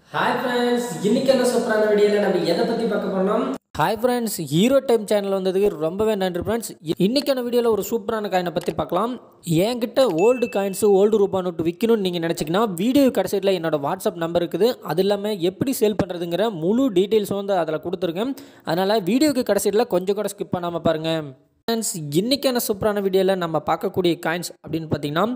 hi friends இன்னைக்கு என்ன சூப்பரான வீடியோவில் நம்ம எதை பற்றி பார்க்க போறோம் hi friends hero time channel வந்ததுக்கு ரொம்பவே நன்றி ஃப்ரெண்ட்ஸ் இன்னைக்கான வீடியோவில் ஒரு சூப்பரான காயினை பற்றி பார்க்கலாம் என்கிட்ட ஓல்டு காயின்ஸு ஓல்டு ரூபா நோட்டு விற்கணும்னு நீங்கள் நினச்சிங்கன்னா வீடியோ கடைசியில் என்னோட வாட்ஸ்அப் நம்பர் இருக்குது அது இல்லாமல் எப்படி சேல் பண்ணுறதுங்கிற முழு டீட்டெயில்ஸ் வந்து அதில் கொடுத்துருக்கேன் அதனால் வீடியோக்கு கடைசியில் கொஞ்சம் கூட ஸ்கிப் பண்ணாமல் பாருங்கள் ஃப்ரெண்ட்ஸ் இன்றைக்கான சூப்பரான வீடியோவில் நம்ம பார்க்கக்கூடிய காயின்ஸ் அப்படின்னு பார்த்தீங்கன்னா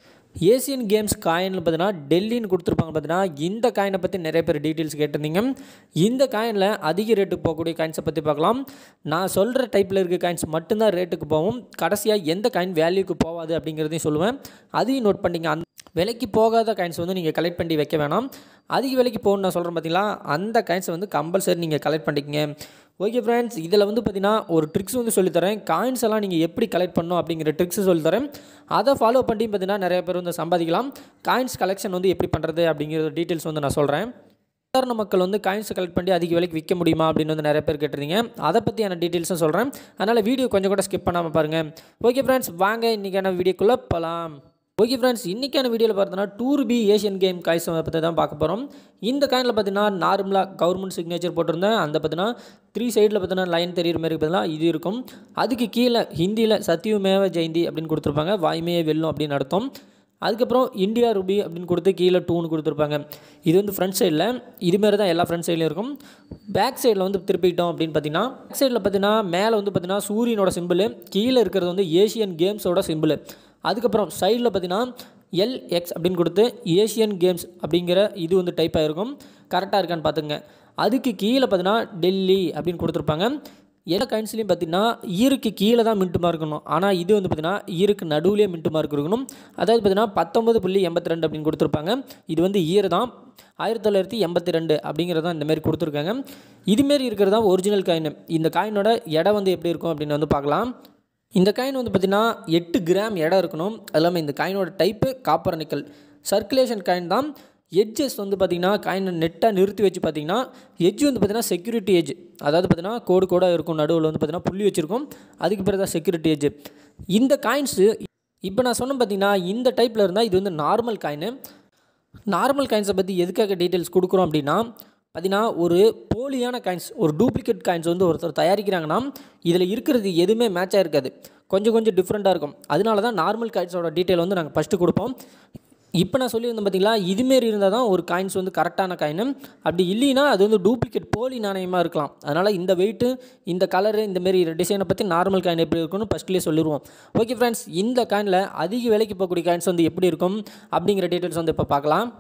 ஏசியன் கேம்ஸ் காயினில் பார்த்தீங்கன்னா டெல்லின்னு கொடுத்துருப்பாங்க பார்த்தீங்கன்னா இந்த காயினை பற்றி நிறைய பேர் டீட்டெயில்ஸ் கேட்டிருந்தீங்க இந்த காயினில் அதிக ரேட்டுக்கு போகக்கூடிய காயின்ஸை பற்றி பார்க்கலாம் நான் சொல்கிற டைப்பில் இருக்க காயின்ஸ் மட்டும்தான் ரேட்டுக்கு போகும் கடைசியாக எந்த காயின் வேல்யூக்கு போகாது அப்படிங்கிறதையும் சொல்லுவேன் அதையும் நோட் பண்ணிங்க அந்த விலைக்கு போகாத காயின்ஸ் வந்து நீங்கள் கலெக்ட் பண்ணி வைக்க வேணாம் அதிக விலைக்கு போகணும்னு நான் சொல்கிறேன் பார்த்தீங்களா அந்த காயின்ஸை வந்து கம்பல்சரி நீங்கள் கலெக்ட் பண்ணிக்கங்க ஓகே ஃப்ரெண்ட்ஸ் இதில் வந்து பார்த்தீங்கன்னா ஒரு ட்ரிக்ஸ் வந்து சொல்லித்தரேன் காயின்ஸ் எல்லாம் நீங்கள் எப்படி கலெக்ட் பண்ணணும் அப்படிங்கிற ட்ரிக்ஸ் சொல்லித்தரேன் அதை ஃபாலோ பண்ணி பார்த்தீங்கன்னா நிறைய பேர் வந்து சம்பாதிக்கலாம் காயின்ஸ் கலெக்ஷன் வந்து எப்படி பண்ணுறது அப்படிங்கிற டீட்டெயில்ஸ் வந்து நான் சொல்கிறேன் சாதாரண மக்கள் வந்து காயின்ஸ் கலெக்ட் பண்ணி அதிக விலைக்கு விற்க முடியுமா அப்படின்னு வந்து நிறைய பேர் கேட்டிருந்தீங்க அதை பற்றியான டீட்டெயில்ஸும் சொல்கிறேன் அதனால் வீடியோ கொஞ்சம் கூட ஸ்கிப் பண்ணாமல் பாருங்கள் ஓகே ஃப்ரெண்ட்ஸ் வாங்க இன்றைக்கான வீடியோக்குள்ளே போகலாம் ஓகே ஃப்ரெண்ட்ஸ் இன்றைக்கான வீடியோவில் பார்த்தோன்னா டூர் பி ஏஷியன் கேம் காய்ஸ் பற்றி தான் பார்க்க போகிறோம் இந்த காயினில் பார்த்தீங்கன்னா நார்மலாக கவர்மெண்ட் சிக்னேச்சர் போட்டிருந்தேன் அந்த பார்த்தீங்கன்னா த்ரீ சைடில் பார்த்தீங்கன்னா லைன் தெரியுற மாதிரி பார்த்தீங்கன்னா இது இருக்கும் அதுக்கு கீழே ஹிந்தியில் சத்யுமேவ ஜெயந்தி அப்படின்னு கொடுத்துருப்பாங்க வாய்மையே வெல்லும் அப்படின்னு அர்த்தம் அதுக்கப்புறம் இந்தியா ரூபி அப்படின்னு கொடுத்து கீழே டூன்னு கொடுத்துருப்பாங்க இது வந்து ஃப்ரண்ட் சைடில் இதுமாரி தான் எல்லா ஃப்ரண்ட் சைட்லையும் இருக்கும் பேக் சைடில் வந்து திருப்பிட்டோம் அப்படின்னு பார்த்தீங்கன்னா பேக் சைடில் பார்த்தீங்கன்னா மேலே வந்து பார்த்தீங்கன்னா சூரியனோட சிம்பிள் கீழே இருக்கிறது வந்து ஏஷியன் கேம்ஸோட சிம்பிள் அதுக்கப்புறம் சைடில் பார்த்தீங்கன்னா எல்எக்ஸ் அப்படின்னு கொடுத்து ஏஷியன் கேம்ஸ் அப்படிங்கிற இது வந்து டைப் ஆகிருக்கும் கரெக்டாக இருக்கான்னு பார்த்துங்க அதுக்கு கீழே பார்த்தீங்கன்னா டெல்லி அப்படின்னு கொடுத்துருப்பாங்க எல்லா காயின்ஸ்லையும் பார்த்தீங்கன்னா ஈருக்கு கீழே தான் மின்ட்டு மார்க் இருக்கணும் ஆனால் இது வந்து பார்த்தீங்கன்னா ஈருக்கு நடுவுலேயே மின்ட்டு மார்க் இருக்கணும் அதாவது பார்த்தீங்கன்னா பத்தொம்பது புள்ளி எண்பத்தி ரெண்டு அப்படின்னு கொடுத்துருப்பாங்க இது வந்து ஈர் தான் ஆயிரத்தி தொள்ளாயிரத்தி எண்பத்தி ரெண்டு அப்படிங்கிறதான் இந்த மாதிரி கொடுத்துருக்காங்க இதுமாரி இருக்கிறது தான் ஒரிஜினல் காயின் இந்த காயினோட எடை வந்து எப்படி இருக்கும் அப்படின்னு வந்து பார்க்கலாம் இந்த காயின் வந்து பார்த்திங்கன்னா எட்டு கிராம் எடை இருக்கணும் அது இல்லாமல் இந்த காயினோட type copper nickel circulation coin தான் எட்ஜஸ் வந்து பார்த்திங்கன்னா காயினை நெட்டாக நிறுத்தி வச்சு பார்த்திங்கன்னா எட்ஜ் வந்து பார்த்திங்கன்னா செக்யூரிட்டி எட்ஜ் அதாவது பார்த்திங்கன்னா கோடு கோடாக இருக்கும் நடுவில் வந்து பார்த்திங்கன்னா புள்ளி வச்சுருக்கும் அதுக்கு பிறகு தான் செக்யூரிட்டி எட்ஜ் இந்த காயின்ஸு இப்போ நான் சொன்னேன் பார்த்திங்கன்னா இந்த டைப்பில் இருந்தால் இது வந்து நார்மல் காயின் நார்மல் காயின்ஸை பற்றி எதுக்காக டீட்டெயில்ஸ் கொடுக்குறோம் அப்படின்னா பார்த்தீங்கன்னா ஒரு போலியான காயின்ஸ் ஒரு டூப்ளிகேட் காயின்ஸ் வந்து ஒருத்தர் தயாரிக்கிறாங்கன்னா இதில் இருக்கிறது எதுவுமே மேட்சாக இருக்காது கொஞ்சம் கொஞ்சம் டிஃப்ரெண்ட்டாக இருக்கும் அதனால தான் நார்மல் காயின்ஸோட டீட்டெயில் வந்து நாங்கள் ஃபஸ்ட்டு கொடுப்போம் இப்போ நான் சொல்லியிருந்தேன் பார்த்தீங்களா இதுமாரி இருந்தால் தான் ஒரு காயின்ஸ் வந்து கரெக்டான காயின் அப்படி இல்லைன்னா அது வந்து டூப்ளிகேட் போலி நாணயமாக இருக்கலாம் அதனால் இந்த வெயிட்டு இந்த கலரு இந்தமாரி டிசைனை பற்றி நார்மல் காயின் எப்படி இருக்குன்னு ஃபஸ்ட்லேயே சொல்லிடுவோம் ஓகே ஃப்ரெண்ட்ஸ் இந்த காயினில் அதிக விலைக்கு போகக்கூடிய காயின்ஸ் வந்து எப்படி இருக்கும் அப்படிங்கிற டீட்டெயில்ஸ் வந்து இப்போ பார்க்கலாம்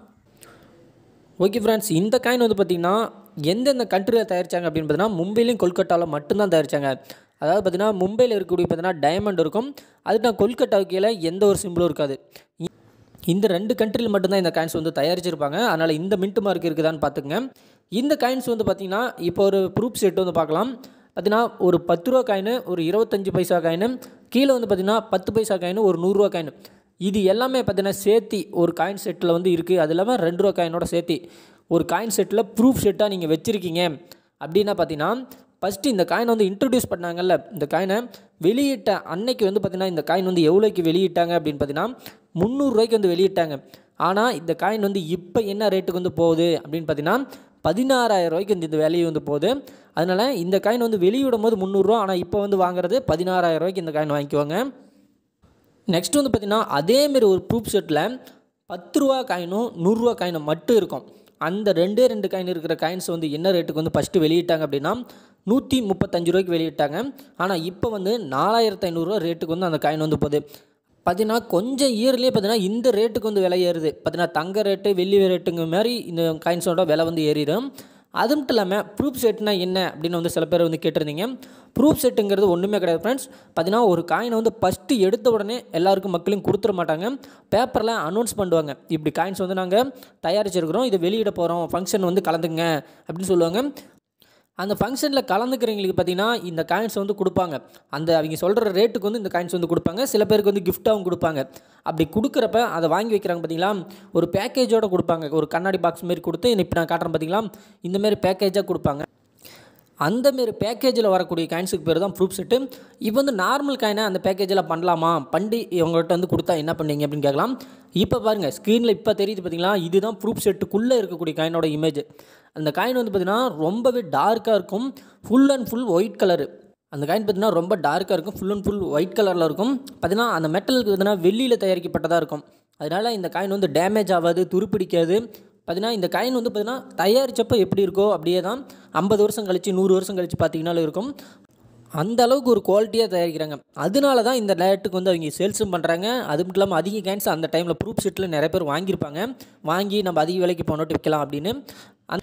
ஓகே ஃப்ரெண்ட்ஸ் இந்த காயின் வந்து பார்த்திங்கன்னா எந்தெந்த கண்ட்ரியில் தயாரித்தாங்க அப்படின்னு பார்த்தீங்கன்னா மும்பையிலையும் கொல்கட்டாவில் மட்டும்தான் தயாரித்தாங்க அதாவது பார்த்திங்கன்னா மும்பையில் இருக்கக்கூடிய பார்த்தீங்கன்னா டைமண்ட் இருக்கும் அதுக்கு கொல்கட்டாவுக்கு கீழே எந்த ஒரு சிம்பிளும் இருக்காது இந்த ரெண்டு கண்ட்ரியில் மட்டும்தான் இந்த காயின்ஸ் வந்து தயாரிச்சிருப்பாங்க அதனால் இந்த மின்ட் மார்க் இருக்குதான்னு பார்த்துக்குங்க இந்த காயின்ஸ் வந்து பார்த்திங்கன்னா இப்போ ஒரு ப்ரூஃப் செட் வந்து பார்க்கலாம் பார்த்தீங்கன்னா ஒரு பத்து ரூபா காயின் ஒரு இருபத்தஞ்சி பைசா காயின் கீழே வந்து பார்த்திங்கன்னா பத்து பைசா காயின் ஒரு நூறுரூவா காயின் இது எல்லாமே பார்த்தீங்கன்னா சேர்த்தி ஒரு காயின் செட்டில் வந்து இருக்குது அது இல்லாமல் ரெண்டு ரூபா காயினோட சேர்த்தி ஒரு காயின் செட்டில் ப்ரூஃப் செட்டாக நீங்கள் வச்சுருக்கீங்க அப்படின்னா பார்த்தீங்கன்னா ஃபஸ்ட்டு இந்த காயின் வந்து இன்ட்ரடியூஸ் பண்ணாங்கல்ல இந்த காயினை வெளியிட்ட அன்னைக்கு வந்து பார்த்திங்கன்னா இந்த காயின் வந்து எவ்வளோக்கு வெளியிட்டாங்க அப்படின்னு பார்த்தீங்கன்னா முந்நூறுரூவாய்க்கு வந்து வெளியிட்டாங்க ஆனால் இந்த காயின் வந்து இப்போ என்ன ரேட்டுக்கு வந்து போகுது அப்படின்னு பார்த்தீங்கன்னா பதினாறாயிரம் ரூபாய்க்கு இந்த இந்த விலையை வந்து போகுது அதனால் இந்த காயின் வந்து வெளியிடும் போது முந்நூறுரூவா ஆனால் இப்போ வந்து வாங்குறது பதினாறாயிரம் ரூபாய்க்கு இந்த காயின் வாங்கிக்குவாங்க நெக்ஸ்ட் வந்து பார்த்திங்கன்னா அதேமாரி ஒரு ப்ரூஃப் செட்டில் பத்து ரூபா காயினும் நூறுரூவா காயினும் மட்டும் இருக்கும் அந்த ரெண்டே ரெண்டு காயின் இருக்கிற காயின்ஸ் வந்து என்ன ரேட்டுக்கு வந்து ஃபஸ்ட்டு வெளியிட்டாங்க அப்படின்னா நூற்றி முப்பத்தஞ்சு ரூபாய்க்கு வெளியிட்டாங்க ஆனால் இப்போ வந்து நாலாயிரத்து ஐநூறுரூவா ரேட்டுக்கு வந்து அந்த காயின் வந்து போகுது பார்த்தீங்கன்னா கொஞ்சம் இயர்லேயே பார்த்தீங்கன்னா இந்த ரேட்டுக்கு வந்து விலை ஏறுது பார்த்தீங்கன்னா தங்க ரேட்டு வெள்ளி ரேட்டுங்க மாதிரி இந்த காயின்ஸோட விலை வந்து ஏறிடும் அது மட்டும் இல்லாமல் ப்ரூஃப் செட்னா என்ன அப்படின்னு வந்து சில பேர் வந்து கேட்டிருந்தீங்க ப்ரூஃப் செட்டுங்கிறது ஒன்றுமே கிடையாது ஃப்ரெண்ட்ஸ் பார்த்தீங்கன்னா ஒரு காயினை வந்து ஃபஸ்ட்டு எடுத்த உடனே எல்லாருக்கும் மக்களையும் கொடுத்துட மாட்டாங்க பேப்பரில் அனௌன்ஸ் பண்ணுவாங்க இப்படி காயின்ஸ் வந்து நாங்கள் தயாரிச்சிருக்கிறோம் இதை வெளியிட போகிறோம் ஃபங்க்ஷன் வந்து கலந்துங்க அப்படின்னு சொல்லுவாங்க அந்த ஃபங்க்ஷனில் கலந்துக்கிறவங்களுக்கு பார்த்தீங்கன்னா இந்த காயின்ஸ் வந்து கொடுப்பாங்க அந்த அவங்க சொல்கிற ரேட்டுக்கு வந்து இந்த காயின்ஸ் வந்து கொடுப்பாங்க சில பேருக்கு வந்து கிஃப்ட்டாகவும் கொடுப்பாங்க அப்படி கொடுக்குறப்ப அதை வாங்கி வைக்கிறாங்க பார்த்தீங்களா ஒரு பேக்கேஜோடு கொடுப்பாங்க ஒரு கண்ணாடி பாக்ஸ் மாரி கொடுத்து இப்போ நான் காட்டுறேன் பார்த்தீங்களா இந்தமாரி பேக்கேஜாக கொடுப்பாங்க அந்தமாரி பேக்கேஜில் வரக்கூடிய காயின்ஸுக்கு பேர் தான் ப்ரூஃப் செட்டு இப்போ வந்து நார்மல் காயினை அந்த பேக்கேஜில் பண்ணலாமா பண்ணி இவங்கள்ட்ட வந்து கொடுத்தா என்ன பண்ணீங்க அப்படின்னு கேட்கலாம் இப்போ பாருங்கள் ஸ்க்ரீனில் இப்போ தெரியுது பார்த்தீங்களா இதுதான் ப்ரூஃப் செட்டுக்குள்ளே இருக்கக்கூடிய காயினோட இமேஜ் அந்த காயின் வந்து பார்த்திங்கன்னா ரொம்பவே டார்க்காக இருக்கும் full and full white colour அந்த காயின் பார்த்தீங்கன்னா ரொம்ப டார்க்காக இருக்கும் ஃபுல் அண்ட் ஃபுல் ஒயிட் கலரில் இருக்கும் பார்த்தீங்கன்னா அந்த மெட்டலுக்கு பார்த்தீங்கன்னா வெள்ளியில் தயாரிக்கப்பட்டதாக இருக்கும் அதனால் இந்த காயின் வந்து டேமேஜ் ஆகாது துருப்பிடிக்காது பார்த்தீங்கன்னா இந்த காயின் வந்து பார்த்தீங்கன்னா தயாரித்தப்போ எப்படி இருக்கோ அப்படியே தான் ஐம்பது வருஷம் கழிச்சு நூறு வருஷம் கழிச்சு பார்த்தீங்கன்னாலும் இருக்கும் அந்த அளவுக்கு ஒரு குவாலிட்டியாக தயாரிக்கிறாங்க அதனால தான் இந்த லேட்டுக்கு வந்து அவங்க சேல்ஸும் பண்ணுறாங்க அது மட்டும் இல்லாமல் அதிக காயின்ஸ் அந்த டைமில் ப்ரூஃப் செட்டில் நிறைய பேர் வாங்கியிருப்பாங்க வாங்கி நம்ம அதிக விலைக்கு போனோட்டு விற்கலாம் அப்படின்னு அந்த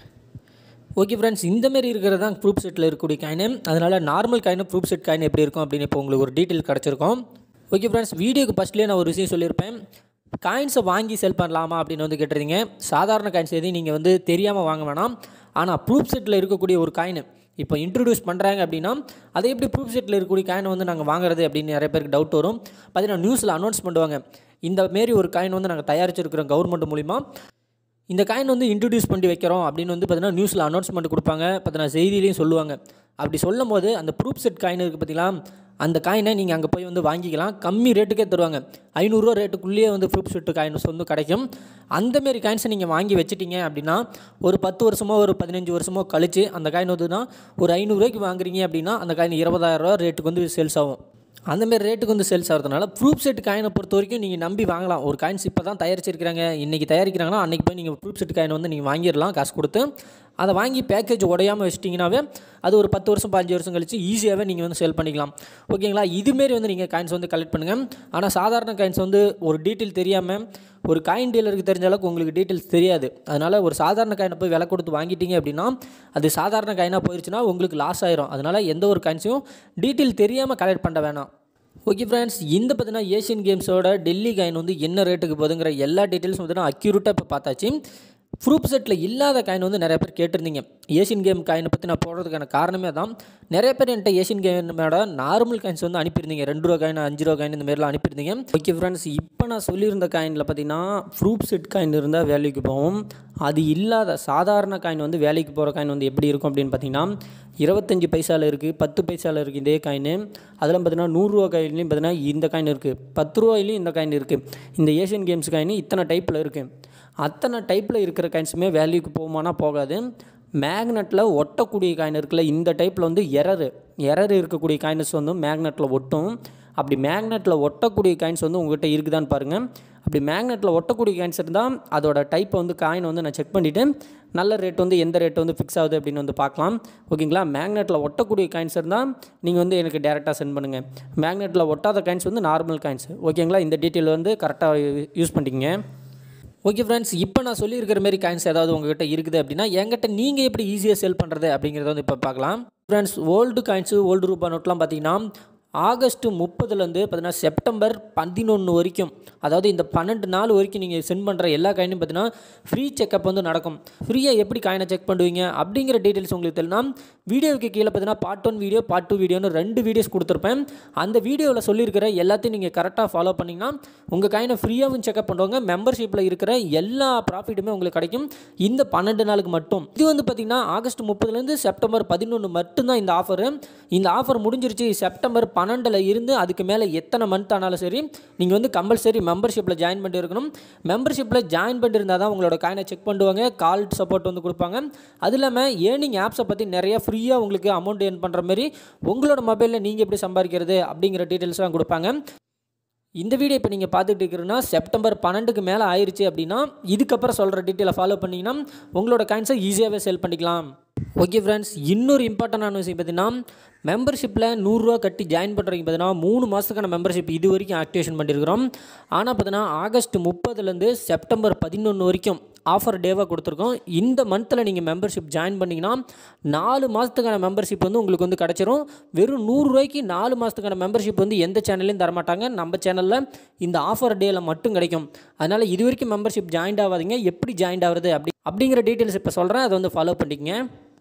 ஓகே ஃப்ரெண்ட்ஸ் இந்தமாரி இருக்கிறது தான் ப்ரூஃப் செட்டில் இருக்கக்கூடிய காயின் அதனால் normal coin proof set coin எப்படி இருக்கும் அப்படின்னு இப்போ உங்களுக்கு ஒரு டீட்டெயில் கிடச்சிருக்கும் ஓகே ஃப்ரெண்ட்ஸ் வீடியோக்கு ஃபஸ்ட்லேயே நான் ஒரு விஷயம் சொல்லியிருப்பேன் காயின்ஸை வாங்கி செல் பண்ணலாமா அப்படின்னு வந்து கேட்டிருந்தீங்க சாதாரண காயின்ஸ் எதையும் நீங்கள் வந்து தெரியாமல் வாங்க வேணாம் ஆனால் ப்ரூஃப் செட்டில் இருக்கக்கூடிய ஒரு காயின் இப்போ இன்ட்ரடியூஸ் பண்ணுறாங்க அப்படின்னா அதை எப்படி ப்ரூஃப் செட்டில் இருக்கக்கூடிய காயினை வந்து நாங்கள் வாங்குறது அப்படின்னு நிறைய பேருக்கு டவுட் வரும் பார்த்தீங்கன்னா நியூஸில் அனௌன்ஸ் பண்ணுவாங்க இந்த மாரி ஒரு காயின் வந்து நாங்கள் தயாரிச்சிருக்கிறோம் கவர்மெண்ட் மூலிமா இந்த காயின் வந்து இன்ட்ரடியூஸ் பண்ணி வைக்கிறோம் அப்படின்னு வந்து பார்த்தீங்கன்னா நியூஸில் அனௌன்ஸ்மெண்ட் கொடுப்பாங்க பார்த்தீங்கன்னா செய்தியிலையும் சொல்லுவாங்க அப்படி சொல்லும் போது அந்த ப்ரூஃப் செட் காயின் இருக்குது பார்த்தீங்களா அந்த காயினை நீங்கள் அங்கே போய் வந்து வாங்கிக்கலாம் கம்மி ரேட்டுக்கே தருவாங்க ஐநூறுரூவா ரேட்டுக்குள்ளேயே வந்து ப்ரூஃப் செட் காயின்ஸ் வந்து கிடைக்கும் அந்தமாரி காயின்ஸை நீங்கள் வாங்கி வச்சிட்டீங்க அப்படின்னா ஒரு பத்து வருஷமோ ஒரு பதினஞ்சு வருஷமோ கழிச்சு அந்த காயின் வந்துன்னா ஒரு ஐநூறுரூவாய்க்கு வாங்குறீங்க அப்படின்னா அந்த காயின் இருபதாயிரரூவா ரேட்டுக்கு வந்து சேல்ஸ் ஆகும் அந்தமாரி ரேட்டுக்கு வந்து சேல்ஸ் ஆகிறதுனால ப்ரூஃப் செட் காயினை பொறுத்த வரைக்கும் நீங்கள் நம்பி வாங்கலாம் ஒரு காயின்ஸ் இப்போ தான் தயாரிச்சிருக்கிறாங்க இன்றைக்கி தயாரிக்கிறாங்கன்னா அன்றைக்கி போய் நீங்கள் ப்ரூஃப் செட் காயின் வந்து நீங்கள் வாங்கிடலாம் காசு கொடுத்து அதை வாங்கி பேக்கேஜ் உடையாமல் வச்சிட்டிங்கனாவே அது ஒரு பத்து வருஷம் பதினஞ்சு வருஷம் கழிச்சு ஈஸியாகவே நீங்கள் வந்து சேல் பண்ணிக்கலாம் ஓகேங்களா இதுமாரி வந்து நீங்கள் காயின்ஸ் வந்து கலெக்ட் பண்ணுங்கள் ஆனால் சாதாரண காயின்ஸ் வந்து ஒரு டீட்டெயில் தெரியாமல் ஒரு காயின் டீலருக்கு தெரிஞ்ச அளவுக்கு உங்களுக்கு டீட்டெயில்ஸ் தெரியாது அதனால் ஒரு சாதாரண காயினை போய் விலை கொடுத்து வாங்கிட்டீங்க அப்படின்னா அது சாதாரண காயினாக போயிடுச்சுன்னா உங்களுக்கு லாஸ் ஆயிரும் அதனால் எந்த ஒரு காயின்ஸையும் டீட்டெயில் தெரியாமல் கலெக்ட் பண்ண வேணாம் ஓகே ஃப்ரெண்ட்ஸ் இந்த பார்த்தீங்கன்னா ஏஷியன் கேம்ஸோட டெல்லி காயின் வந்து என்ன ரேட்டுக்கு போகுதுங்கிற எல்லா டீட்டெயில்ஸும் பார்த்தீங்கன்னா அக்யூரேட்டாக இப்போ பார்த்தாச்சு ப்ரூஃப் செட்டில் இல்லாத காயின் வந்து நிறைய பேர் கேட்டிருந்தீங்க ஏஷியன் கேம் காயினை பற்றி நான் போடுறதுக்கான காரணமே தான் நிறைய பேர் என்கிட்ட ஏஷியன் கேமோட நார்மல் காயின்ஸ் வந்து அனுப்பியிருந்தீங்க ரெண்டு ரூபா காயின் அஞ்சு ரூபா காயின் இந்த மாதிரிலாம் அனுப்பியிருந்தீங்க ஓகே ஃப்ரெண்ட்ஸ் இப்போ நான் சொல்லியிருந்த காயினில் பார்த்தீங்கன்னா ப்ரூஃப் செட் காயின் இருந்தால் வேலைக்கு போகும் அது இல்லாத சாதாரண காயின் வந்து வேலைக்கு போகிற காயின் வந்து எப்படி இருக்கும் அப்படின்னு பார்த்தீங்கன்னா இருபத்தஞ்சி பைசாவில் இருக்குது பத்து பைசாவில் இருக்குது இதே காயின் அதெல்லாம் பார்த்தீங்கன்னா நூறுரூவா காயின்லேயும் பார்த்தீங்கன்னா இந்த காயின் இருக்குது பத்து ரூபாயிலையும் இந்த காயின் இருக்குது இந்த ஏஷியன் கேம்ஸ் காயின் இத்தனை டைப்பில் இருக்குது அத்தனை டைப்பில் இருக்கிற காயின்ஸுமே வேல்யூக்கு போகுமானா போகாது மேக்னெட்டில் ஒட்டக்கூடிய காயின் இருக்குல்ல இந்த டைப்பில் வந்து எரரு எரர் இருக்கக்கூடிய காயின்ஸ் வந்து மேக்னெட்டில் ஒட்டும் அப்படி மேக்னெட்டில் ஒட்டக்கூடிய காயின்ஸ் வந்து உங்கள்கிட்ட இருக்குதான்னு பாருங்கள் அப்படி மேக்னெட்டில் ஒட்டக்கூடிய காயின்ஸ் இருந்தால் அதோட டைப்பை வந்து காயின் வந்து நான் செக் பண்ணிவிட்டு நல்ல ரேட் வந்து எந்த ரேட் வந்து ஃபிக்ஸ் ஆகுது அப்படின்னு வந்து பார்க்கலாம் ஓகேங்களா மேக்னெட்டில் ஒட்டக்கூடிய காயின்ஸ் இருந்தால் நீங்கள் வந்து எனக்கு டேரெக்டாக சென்ட் பண்ணுங்கள் மேக்னெட்டில் ஒட்டாத காயின்ஸ் வந்து நார்மல் காயின்ஸ் ஓகேங்களா இந்த டீட்டெயில் வந்து கரெக்டாக யூஸ் பண்ணிக்கிங்க ஓகே ஃப்ரெண்ட்ஸ் இப்போ நான் சொல்லியிருக்கிற மாதிரி காயின்ஸ் ஏதாவது உங்ககிட்ட இருக்குது அப்படின்னா என்கிட்ட நீங்கள் எப்படி ஈஸியாக செல் பண்ணுறது அப்படிங்கிறத வந்து இப்போ பார்க்கலாம் ஃப்ரெண்ட்ஸ் ஓல்டு காயின்ஸு ஓல்டு ரூபா நோட்லாம் பார்த்தீங்கன்னா ஆகஸ்ட் முப்பதுலேருந்து பார்த்தீங்கன்னா செப்டம்பர் பதினொன்று வரைக்கும் அதாவது இந்த பன்னெண்டு நாள் வரைக்கும் நீங்கள் சென்ட் பண்ணுற எல்லா காயினும் பார்த்தீங்கன்னா ஃப்ரீ செக்கப் வந்து நடக்கும் ஃப்ரீயாக எப்படி காயினை செக் பண்ணுவீங்க அப்படிங்கிற டீட்டெயில்ஸ் உங்களுக்கு தெரியலனா வீடியோவுக்கு கீழே பார்த்தீங்கன்னா part one video part two வீடியோன்னு ரெண்டு வீடியோஸ் கொடுத்துருப்பேன் அந்த வீடியோவில் சொல்லியிருக்கிற எல்லாத்தையும் நீங்கள் கரெக்டாக ஃபாலோ பண்ணிங்கன்னா உங்கள் காயினை ஃப்ரீயாகவும் செக்அப் பண்ணுவாங்க மெம்பர்ஷிப்பில் இருக்கிற எல்லா ப்ராஃபிட்டுமே உங்களுக்கு கிடைக்கும் இந்த பன்னெண்டு நாளுக்கு மட்டும் இது வந்து பார்த்திங்கன்னா ஆகஸ்ட் முப்பதுலேருந்து செப்டம்பர் பதினொன்று மட்டும்தான் இந்த ஆஃபரு இந்த ஆஃபர் முடிஞ்சிருச்சு செப்டம்பர் பன்னெண்டில் இருந்து அதுக்கு மேலே எத்தனை மந்த் ஆனாலும் சரி நீங்கள் வந்து கம்பல்சரி மெம்பர்ஷிப்பில் ஜாயின் பண்ணி இருக்கணும் மெம்பர்ஷிப்பில் ஜாயின் பண்ணியிருந்தால் தான் உங்களோட காயினை செக் பண்ணுவாங்க கால் சப்போர்ட் வந்து கொடுப்பாங்க அது இல்லாமல் ஏர்னிங் ஆப்ஸை பற்றி நிறைய ஃப்ரீயாக உங்களுக்கு அமௌண்ட் ஏர்ன் பண்ணுற மாதிரி உங்களோட மொபைலில் நீங்கள் எப்படி சம்பாதிக்கிறது அப்படிங்கிற டீட்டெயில்ஸ்லாம் கொடுப்பாங்க இந்த வீடியோ இப்போ நீங்கள் பார்த்துட்டு இருக்கிறீங்கன்னா செப்டம்பர் பன்னெண்டுக்கு மேலே ஆயிடுச்சு அப்படின்னா இதுக்கப்புறம் சொல்கிற டீட்டெயிலை ஃபாலோ பண்ணிங்கன்னா உங்களோட காயின்ஸை ஈஸியாகவே செல் பண்ணிக்கலாம் ஓகே ஃப்ரெண்ட்ஸ் இன்னொரு இம்பார்ட்டண்டான விஷயம் பார்த்தீங்கன்னா மெம்பர்ஷிப்பில் நூறுரூவா கட்டி ஜாயின் பண்ணுறீங்க பார்த்தீங்கன்னா மூணு மாதத்துக்கான மெம்பர்ஷிப் இது வரைக்கும் ஆக்டிவேஷன் பண்ணியிருக்கிறோம் ஆனால் பார்த்தீங்கன்னா ஆகஸ்ட் முப்பதுலேருந்து செப்டம்பர் பதினொன்று வரைக்கும் ஆஃபர் டேவாக கொடுத்துருக்கோம் இந்த மந்தில் நீங்கள் மெம்பர்ஷிப் ஜாயின் பண்ணிங்கன்னா நாலு மாதத்துக்கான மெம்பர்ஷிப் வந்து உங்களுக்கு வந்து கிடச்சிரும் வெறும் நூறுரூவாய்க்கு நாலு மாதத்துக்கான மெம்பர்ஷிப் வந்து எந்த சேனல்லையும் தரமாட்டாங்க நம்ம சேனலில் இந்த ஆஃபர் டேயில் மட்டும் கிடைக்கும் அதனால் இது வரைக்கும் மெம்பர்ஷிப் ஜாயின் ஆகாதீங்க எப்படி ஜாயின் ஆகுறது அப்படி அப்படிங்கிற டீட்டெயில்ஸ் இப்போ சொல்கிறேன் அதை வந்து ஃபாலோ பண்ணிக்கங்க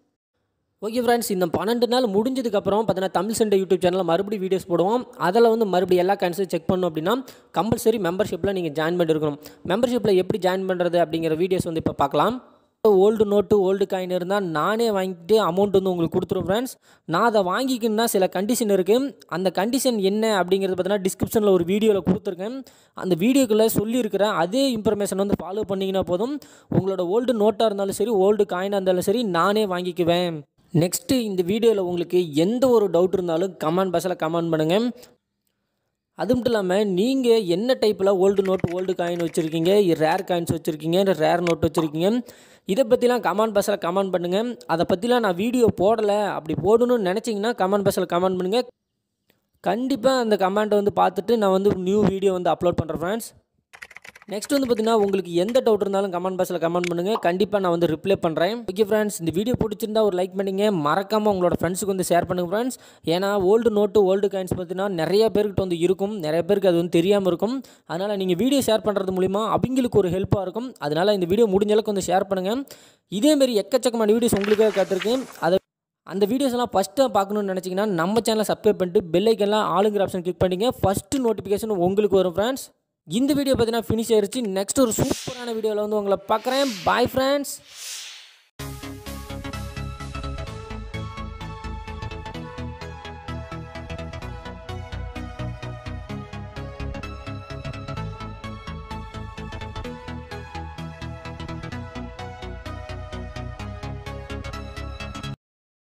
ஓகே ஃப்ரெண்ட்ஸ் இந்த பன்னெண்டு நாள் முடிஞ்சதுக்கப்புறம் பார்த்தீங்கன்னா தமிழ் சண்டை யூடியூப் சேனலில் மறுபடியும் வீடியோஸ் போடுவோம் அதில் வந்து மறுபடியும் எல்லா காயின்ஸும் செக் பண்ணணும் அப்படின்னா கம்பல்சரி மெம்பர்ஷிப்பில் நீங்கள் ஜாயின் பண்ணியிருக்கணும் மெம்பர்ஷிப்பில் எப்படி ஜாயின் பண்ணுறது அப்படிங்கிற வீடியோஸ் வந்து இப்போ பார்க்கலாம் ஓல்டு நோட்டு ஓல்டு காயின் இருந்தால் நானே வாங்கிட்டு அமௌண்ட் வந்து உங்களுக்கு கொடுத்துருவேன் ஃப்ரெண்ட்ஸ் நான் அதை வாங்கிக்கணும்னா சில கண்டிஷன் இருக்குது அந்த கண்டிஷன் என்ன அப்படிங்கிறது பார்த்தீங்கன்னா டிஸ்கிரிப்ஷனில் ஒரு வீடியோவில் கொடுத்துருக்கேன் அந்த வீடியோக்குள்ளே சொல்லியிருக்கிறேன் அதே இன்ஃபர்மேஷன் வந்து ஃபாலோ பண்ணிங்கன்னா போதும் உங்களோட ஓல்டு நோட்டாக இருந்தாலும் சரி ஓல்டு காயினாக இருந்தாலும் சரி நானே வாங்கிக்குவேன் நெக்ஸ்ட்டு இந்த வீடியோவில் உங்களுக்கு எந்த ஒரு டவுட் இருந்தாலும் கமெண்ட் பாக்ஸில் கமெண்ட் பண்ணுங்கள் அது மட்டும் இல்லாமல் நீங்கள் என்ன டைப்பில் ஓல்டு நோட் ஓல்டு காயின் வச்சுருக்கீங்க ரேர் காயின்ஸ் வச்சுருக்கீங்க ரேர் நோட் வச்சுருக்கீங்க இதை பற்றிலாம் கமெண்ட் பாக்ஸில் கமெண்ட் பண்ணுங்கள் அதை பற்றிலாம் நான் வீடியோ போடலை அப்படி போடணும்னு நினச்சிங்கன்னா கமெண்ட் பாக்ஸில் கமெண்ட் பண்ணுங்கள் கண்டிப்பாக அந்த கமெண்ட்டை வந்து பார்த்துட்டு நான் வந்து நியூ வீடியோ வந்து அப்லோட் பண்ணுறேன் ஃப்ரெண்ட்ஸ் நெக்ஸ்ட் வந்து பார்த்தீங்கன்னா உங்களுக்கு எந்த டவுட் இருந்தாலும் கமெண்ட் பாக்ஸில் கமெண்ட் பண்ணுங்கள் கண்டிப்பாக நான் வந்து ரிப்ளை பண்ணுறேன் ஓகே ஃப்ரெண்ட்ஸ் இந்த வீடியோ பிடிச்சிருந்தா ஒரு லைக் பண்ணிங்க மறக்காமல் உங்களோட ஃப்ரெண்ட்ஸுக்கு வந்து ஷேர் பண்ணுங்கள் ஃப்ரெண்ட்ஸ் ஏன்னா ஓல்டு நோட்டு ஓல்டு காயின்ஸ் பார்த்தீங்கன்னா நிறைய பேர்கிட்ட வந்து இருக்கும் நிறைய பேருக்கு அது வந்து தெரியாமல் இருக்கும் அதனால் நீங்கள் வீடியோ ஷேர் பண்ணுறது மூலிமா அவங்களுக்கு ஒரு ஹெல்ப்பாக இருக்கும் அதனால் இந்த வீடியோ முடிஞ்ச அளவுக்கு வந்து ஷேர் பண்ணுங்கள் இதேமாரி எக்கச்சக்கமான வீடியோஸ் உங்களுக்காக காத்திருக்கு அதை அந்த வீடியோஸ் எல்லாம் ஃபஸ்ட்டாக பார்க்கணும்னு நினச்சிங்கன்னா நம்ம சேனலை சப்ஸ்கிரைப் பண்ணிட்டு பெல் ஐக்கன்லாம் ஆளுங்கிற ஆப்ஷன் கிளிக் பண்ணிங்க ஃபஸ்ட்டு நோட்டிஃபிகேஷன் உங்களுக்கு வரும் ஃப்ரெண்ட்ஸ் இந்த வீடியோ பார்த்தீங்கன்னா ஃபினிஷ் ஆயிருச்சு நெக்ஸ்ட் ஒரு சூப்பரான வீடியோவில் வந்து உங்களை பார்க்குறேன் பாய் ஃப்ரெண்ட்ஸ்